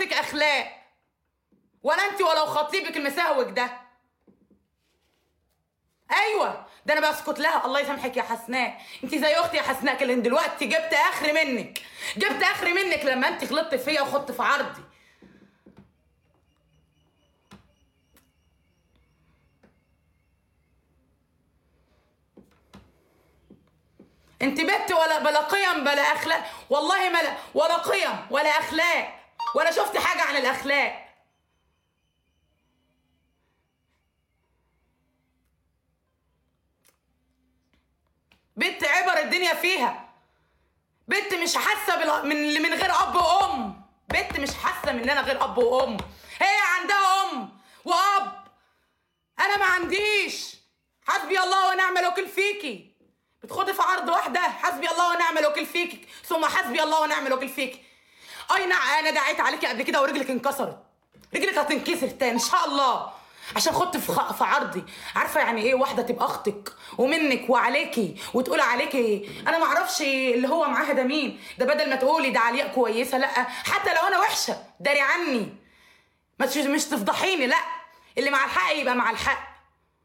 عندك اخلاق ولا انت ولا خطيبك المسهوج ده ايوه ده انا بسكت لها الله يسامحك يا حسناء انت زي اختي يا حسناء كده دلوقتي جبت اخر منك جبت اخر منك لما انت غلطت فيا وخدت في عرضي انت بنت ولا بلا قيم بلا اخلاق والله ما لا- ولا قيم ولا اخلاق ولا شفت حاجه عن الاخلاق بنت عبر الدنيا فيها بنت مش حاسه بال- من من غير اب وام بنت مش حاسه من انا غير اب وام هي عندها ام واب انا ما عنديش حسبي الله ونعم الوكيل فيكي بتخدي في عرض واحده حسبي الله ونعم الوكيل فيكي ثم حسبي الله ونعم الوكيل فيكي اي نعم انا دعيت عليكي قبل كده ورجلك انكسرت رجلك هتنكسر تاني ان شاء الله عشان خدت في خ... في عرضي عارفه يعني ايه واحده تبقى اختك ومنك وعليكي وتقول عليكي انا ما اعرفش اللي هو معاها ده مين ده بدل ما تقولي ده علياء كويسه لا حتى لو انا وحشه داري عني ما تش- مش تفضحيني لا اللي مع الحق يبقى مع الحق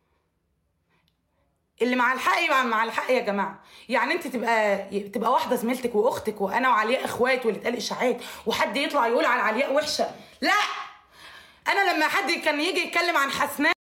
اللي مع الحق يبقى مع الحق يا جماعه يعني انت تبقى تبقى واحده زميلتك واختك وانا وعلياء اخوات واللي اتقال اشاعات وحد يطلع يقول على علياء وحشه لا انا لما حد كان يجي يتكلم عن حسناء